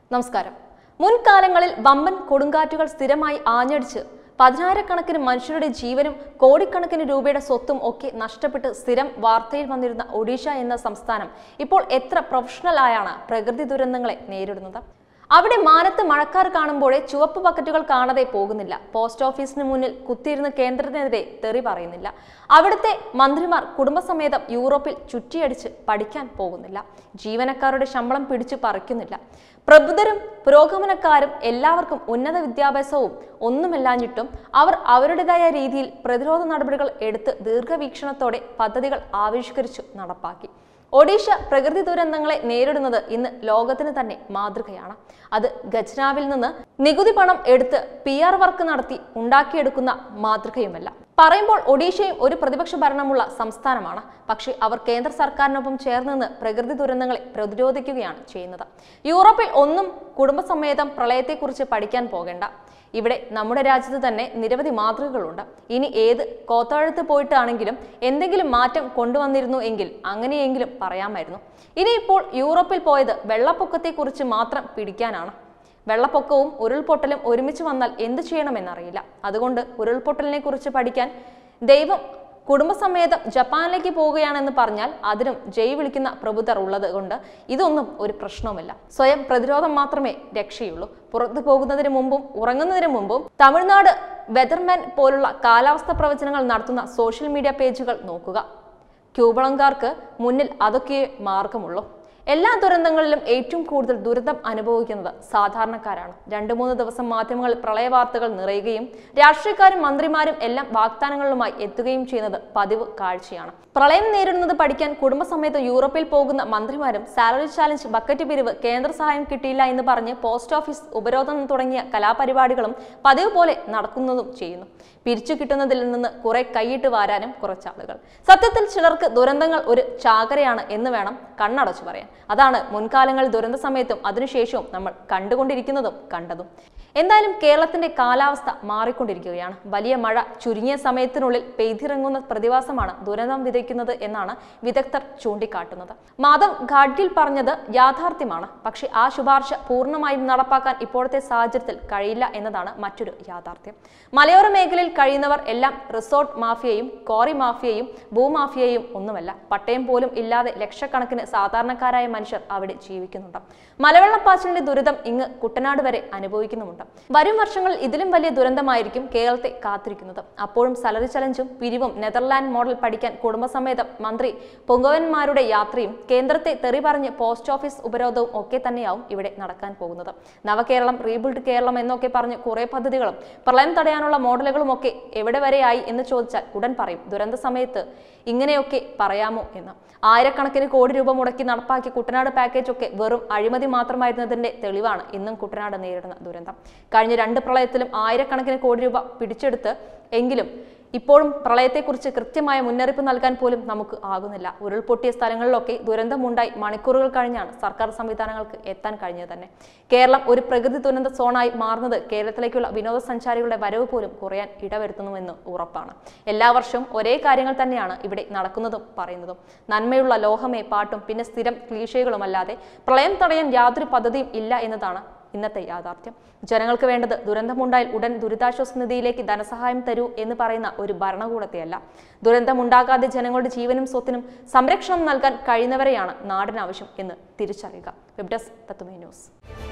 നമസ്കാരം മുൻകാലങ്ങളിൽ വമ്പൻ കൊടുങ്കാറ്റുകൾ സ്ഥിരമായി ആഞ്ഞടിച്ച് പതിനായിരക്കണക്കിന് മനുഷ്യരുടെ ജീവനും കോടിക്കണക്കിന് രൂപയുടെ സ്വത്തും ഒക്കെ നഷ്ടപ്പെട്ട് സ്ഥിരം വാർത്തയിൽ വന്നിരുന്ന ഒഡീഷ എന്ന സംസ്ഥാനം ഇപ്പോൾ എത്ര പ്രൊഫഷണൽ ആയാണ് പ്രകൃതി ദുരന്തങ്ങളെ നേരിടുന്നത് അവിടെ മാനത്ത് മഴക്കാർ കാണുമ്പോഴേ ചുവപ്പ് ബക്കറ്റുകൾ കാണാതെ പോകുന്നില്ല പോസ്റ്റ് ഓഫീസിന് മുന്നിൽ കുത്തിയിരുന്ന് കേന്ദ്രത്തിനെതിരെ തെറി പറയുന്നില്ല അവിടുത്തെ മന്ത്രിമാർ കുടുംബസമേതം യൂറോപ്പിൽ ചുറ്റിയടിച്ച് പഠിക്കാൻ പോകുന്നില്ല ജീവനക്കാരുടെ ശമ്പളം പിടിച്ചു പറിക്കുന്നില്ല പ്രബുദ്ധരും പുരോഗമനക്കാരും എല്ലാവർക്കും ഉന്നത വിദ്യാഭ്യാസവും ഒന്നുമില്ലാഞ്ഞിട്ടും അവർ അവരുടേതായ രീതിയിൽ പ്രതിരോധ നടപടികൾ എടുത്ത് ദീർഘവീക്ഷണത്തോടെ പദ്ധതികൾ ആവിഷ്കരിച്ചു നടപ്പാക്കി ഒഡീഷ പ്രകൃതി ദുരന്തങ്ങളെ നേരിടുന്നത് ഇന്ന് ലോകത്തിന് തന്നെ മാതൃകയാണ് അത് ഖജനാവിൽ നിന്ന് നികുതി പണം എടുത്ത് പി ആർ വർക്ക് നടത്തി ഉണ്ടാക്കിയെടുക്കുന്ന മാതൃകയുമല്ല പറയുമ്പോൾ ഒഡീഷയും ഒരു പ്രതിപക്ഷ ഭരണമുള്ള സംസ്ഥാനമാണ് പക്ഷേ അവർ കേന്ദ്ര സർക്കാരിനൊപ്പം ചേർന്ന് നിന്ന് പ്രകൃതി ദുരന്തങ്ങളെ പ്രതിരോധിക്കുകയാണ് ചെയ്യുന്നത് യൂറോപ്പിൽ ഒന്നും കുടുംബസമേതം പ്രളയത്തെക്കുറിച്ച് പഠിക്കാൻ പോകേണ്ട ഇവിടെ നമ്മുടെ രാജ്യത്ത് തന്നെ നിരവധി മാതൃകകളുണ്ട് ഇനി ഏത് കോത്താഴത്ത് പോയിട്ടാണെങ്കിലും എന്തെങ്കിലും മാറ്റം കൊണ്ടുവന്നിരുന്നു എങ്കിൽ അങ്ങനെയെങ്കിലും പറയാമായിരുന്നു ഇനിയിപ്പോൾ യൂറോപ്പിൽ പോയത് വെള്ളപ്പൊക്കത്തെക്കുറിച്ച് മാത്രം പിടിക്കാനാണ് വെള്ളപ്പൊക്കവും ഉരുൾപൊട്ടലും ഒരുമിച്ച് വന്നാൽ എന്ത് ചെയ്യണമെന്നറിയില്ല അതുകൊണ്ട് ഉരുൾപൊട്ടലിനെ കുറിച്ച് പഠിക്കാൻ ദൈവം കുടുംബസമേതം ജപ്പാനിലേക്ക് പോവുകയാണെന്ന് പറഞ്ഞാൽ അതിനും ജയ് വിളിക്കുന്ന പ്രബുദ്ധർ ഉള്ളത് കൊണ്ട് ഇതൊന്നും ഒരു പ്രശ്നവുമില്ല സ്വയം പ്രതിരോധം മാത്രമേ രക്ഷയുള്ളൂ പുറത്തു പോകുന്നതിന് മുമ്പും ഉറങ്ങുന്നതിന് മുമ്പും തമിഴ്നാട് വെതർമാൻ പോലുള്ള കാലാവസ്ഥ പ്രവചനങ്ങൾ നടത്തുന്ന സോഷ്യൽ മീഡിയ പേജുകൾ നോക്കുക ക്യൂബളങ്കാർക്ക് മുന്നിൽ അതൊക്കെ മാർഗമുള്ളൂ എല്ലാ ദുരന്തങ്ങളിലും ഏറ്റവും കൂടുതൽ ദുരിതം അനുഭവിക്കുന്നത് സാധാരണക്കാരാണ് രണ്ടു മൂന്ന് ദിവസം മാധ്യമങ്ങളിൽ പ്രളയ വാർത്തകൾ നിറയുകയും രാഷ്ട്രീയക്കാരും മന്ത്രിമാരും എല്ലാം വാഗ്ദാനങ്ങളുമായി എത്തുകയും ചെയ്യുന്നത് പതിവ് കാഴ്ചയാണ് പ്രളയം നേരിടുന്നത് പഠിക്കാൻ കുടുംബസമേതം യൂറോപ്പിൽ പോകുന്ന മന്ത്രിമാരും സാലറി ചാലഞ്ച് ബക്കറ്റ് പിരിവ് കേന്ദ്ര സഹായം കിട്ടിയില്ല എന്ന് പറഞ്ഞ് പോസ്റ്റ് ഓഫീസ് ഉപരോധം തുടങ്ങിയ കലാപരിപാടികളും പതിവ് പോലെ നടക്കുന്നതും ചെയ്യുന്നു പിരിച്ചു കിട്ടുന്നതിൽ നിന്ന് കുറെ കൈയിട്ട് വാരാനും കുറച്ചാളുകൾ സത്യത്തിൽ ചിലർക്ക് ദുരന്തങ്ങൾ ഒരു ചാകരയാണ് എന്ന് വേണം കണ്ണടച്ചു പറയാൻ അതാണ് മുൻകാലങ്ങളിൽ ദുരന്ത സമയത്തും അതിനുശേഷവും നമ്മൾ കണ്ടുകൊണ്ടിരിക്കുന്നതും കണ്ടതും എന്തായാലും കേരളത്തിന്റെ കാലാവസ്ഥ മാറിക്കൊണ്ടിരിക്കുകയാണ് വലിയ മഴ ചുരുങ്ങിയ സമയത്തിനുള്ളിൽ പെയ്തിറങ്ങുന്ന പ്രതിഭാസമാണ് ദുരന്തം വിതയ്ക്കുന്നത് എന്നാണ് വിദഗ്ധർ ചൂണ്ടിക്കാട്ടുന്നത് മാധവ് ഘാഡ്ഗിൽ പറഞ്ഞത് യാഥാർത്ഥ്യമാണ് പക്ഷേ ആ ശുപാർശ പൂർണ്ണമായും നടപ്പാക്കാൻ ഇപ്പോഴത്തെ സാഹചര്യത്തിൽ കഴിയില്ല എന്നതാണ് മറ്റൊരു യാഥാർത്ഥ്യം മലയോര മേഖലയിൽ കഴിയുന്നവർ എല്ലാം റിസോർട്ട് മാഫിയയും കോറി മാഫിയയും ഭൂമാഫിയയും ഒന്നുമല്ല പട്ടയം പോലും ഇല്ലാതെ ലക്ഷക്കണക്കിന് സാധാരണക്കാരായ മനുഷ്യർ അവിടെ ജീവിക്കുന്നുണ്ട് മലവെള്ളപ്പാച്ചിലിന്റെ ദുരിതം ഇങ്ങ് കുട്ടനാട് വരെ അനുഭവിക്കുന്നുമുണ്ട് വരും വർഷങ്ങളിൽ ഇതിലും വലിയ ദുരന്തമായിരിക്കും കേരളത്തെ കാത്തിരിക്കുന്നത് അപ്പോഴും സലറി ചലഞ്ചും പിരിവും നെതർലാൻഡ് മോഡൽ പഠിക്കാൻ കുടുംബസമേതം മന്ത്രി പൊങ്കവന്മാരുടെ യാത്രയും കേന്ദ്രത്തെ തെറി പറഞ്ഞ് പോസ്റ്റ് ഓഫീസ് ഉപരോധവും ഒക്കെ തന്നെയാവും ഇവിടെ നടക്കാൻ പോകുന്നത് നവകേരളം റീബിൽഡ് കേരളം എന്നൊക്കെ പറഞ്ഞ് കുറെ പദ്ധതികളും പ്രളയം തടയാനുള്ള മോഡലുകളും ഒക്കെ എവിടെ വരെയായി എന്ന് ചോദിച്ചാൽ ഉടൻ പറയും ദുരന്ത സമയത്ത് ഇങ്ങനെയൊക്കെ പറയാമോ എന്ന് ആയിരക്കണക്കിന് കോടി രൂപ മുടക്കി നടപ്പാക്കിയ കുട്ടനാട് പാക്കേജ് ഒക്കെ വെറും അഴിമതി മാത്രമായിരുന്നതിന്റെ തെളിവാണ് ഇന്നും കുട്ടനാട് നേരിടുന്ന ദുരന്തം കഴിഞ്ഞ രണ്ട് പ്രളയത്തിലും ആയിരക്കണക്കിന് കോടി രൂപ പിടിച്ചെടുത്ത് എങ്കിലും ഇപ്പോഴും പ്രളയത്തെക്കുറിച്ച് കൃത്യമായ മുന്നറിയിപ്പ് നൽകാൻ പോലും നമുക്ക് ആകുന്നില്ല ഉരുൾപൊട്ടിയ സ്ഥലങ്ങളിലൊക്കെ ദുരന്തമുണ്ടായി മണിക്കൂറുകൾ കഴിഞ്ഞാണ് സർക്കാർ സംവിധാനങ്ങൾക്ക് എത്താൻ കഴിഞ്ഞത് തന്നെ കേരളം ഒരു പ്രകൃതി ദുരന്ത സോണായി മാറുന്നത് കേരളത്തിലേക്കുള്ള വിനോദസഞ്ചാരികളുടെ വരവ് പോലും കുറയാൻ ഇടവരുത്തുന്നുവെന്ന് ഉറപ്പാണ് എല്ലാ വർഷവും ഒരേ കാര്യങ്ങൾ തന്നെയാണ് ഇവിടെ നടക്കുന്നതും പറയുന്നതും നന്മയുള്ള ലോഹമേ പാട്ടും പിന്നെ സ്ഥിരം ക്ലീഷകളുമല്ലാതെ പ്രളയം തടയാൻ യാതൊരു പദ്ധതിയും ഇല്ല എന്നതാണ് ഇന്നത്തെ യാഥാർത്ഥ്യം ജനങ്ങൾക്ക് വേണ്ടത് ദുരന്തമുണ്ടായാൽ ഉടൻ ദുരിതാശ്വാസ നിധിയിലേക്ക് ധനസഹായം തരൂ എന്ന് പറയുന്ന ഒരു ഭരണകൂടത്തെയല്ല ദുരന്തമുണ്ടാകാതെ ജനങ്ങളുടെ ജീവനും സ്വത്തിനും സംരക്ഷണം നൽകാൻ കഴിയുന്നവരെയാണ് നാടിനാവശ്യം എന്ന് തിരിച്ചറിയുക വെബ് ഡെസ്ക് തത്തുമേ ന്യൂസ്